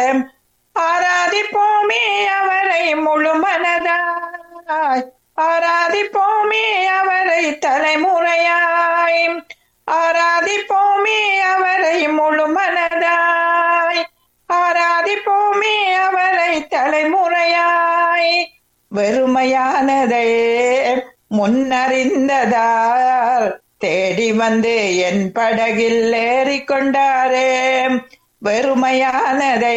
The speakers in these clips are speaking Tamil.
ஆராதிப்போமே அவரை முழு மனதாய் ஆராதிப்போமே அவரை தலைமுறையாய் ஆராதிப்போமே அவரை முழு மனதாய் ஆராதிப்போமே அவரை தலைமுறையாய் வெறுமையானதை முன்னறிந்ததால் தேடி வந்து என் படகில் ஏறிக்கொண்டாரே வெறுமையானதை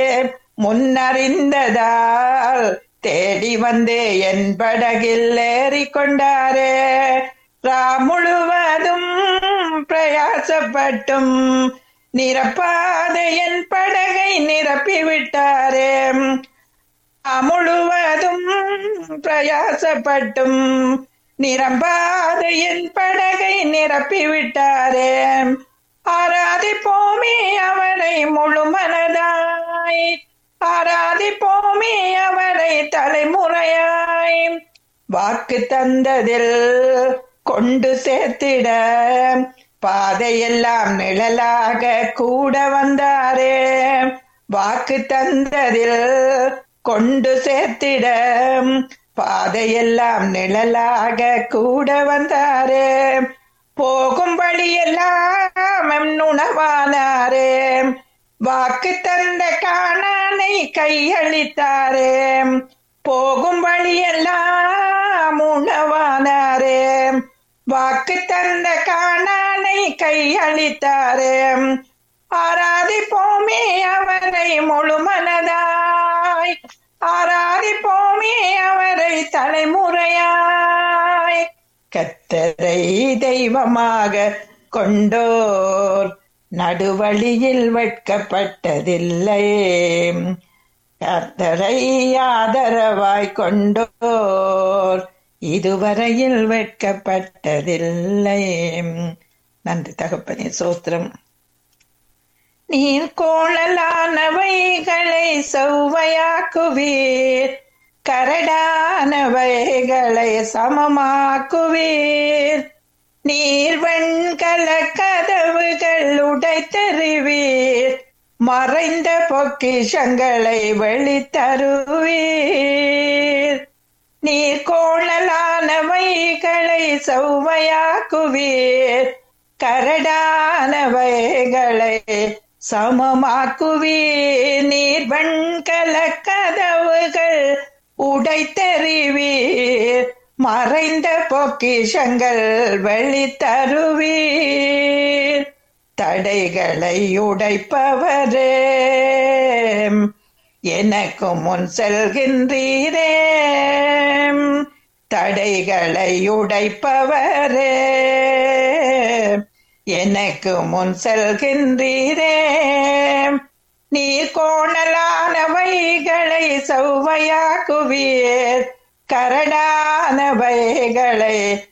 முன்னறிந்ததால் தேடி வந்து என் படகில் ஏறிக்கொண்டாரே ரா முழுவதும் பிரயாசப்பட்டும் நிரப்பாத என் படகை நிரப்பி விட்டாரே முழுவதும் பிரயாசப்பட்டும் நிரம்பாத என் படகை நிரப்பி விட்டாரே ஆராதிப்போமே அவரை முழு மனதாய் ஆராதிப்போமே அவரை தலைமுறையாய் வாக்கு தந்ததில் கொண்டு சேர்த்திட பாதையெல்லாம் நிழலாக கூட வந்தாரே வாக்கு தந்ததில் கொண்டு சேர்த்திட பாதையெல்லாம் நிழலாக கூட வந்தாரே போகும் வழியெல்லாம் உணவானாரே வாக்கு தந்த காணானை கையளித்தாரே போகும் வழியெல்லாம் உணவானாரே வாக்கு தந்த காணானை கையளித்தாரே ஆராதிப்போமே அவரை முழு மனதாய் ஆராதிப்போமே அவரை தலைமுறையாய் கத்தரை தெய்வமாக கொண்டோர் நடுவழியில் வெட்கப்பட்டதில்லை கத்தரை ஆதரவாய் கொண்டோர் இதுவரையில் வெட்கப்பட்டதில்லை நன்றி தகப்பனே சோத்திரம் நீர் கோணலானவைகளை செவ்வையாக்குவீர் கரடானவைகளை சமமாக்குவீர் நீர் வெண்கல கதவுகள் உடைத்தருவீர் மறைந்த பொக்கிஷங்களை வெளித்தருவீர் நீர் கோணலானவைகளை செவ்வையாக்குவீர் கரடானவைகளை சமமாக்குவீர் நீர் வெண்கல கதவுகள் உடைத்தறிவீர் மறைந்த பொக்கிஷங்கள் வெளித்தருவீர் தடைகளை உடைப்பவரே எனக்கு முன் செல்கின்றீரே தடைகளை உடைப்பவரே எனக்கு முன் செல்கின்றீரே நீர் கோணலானவைகளை செவ்வையாக்குவீர் கரடானவைகளை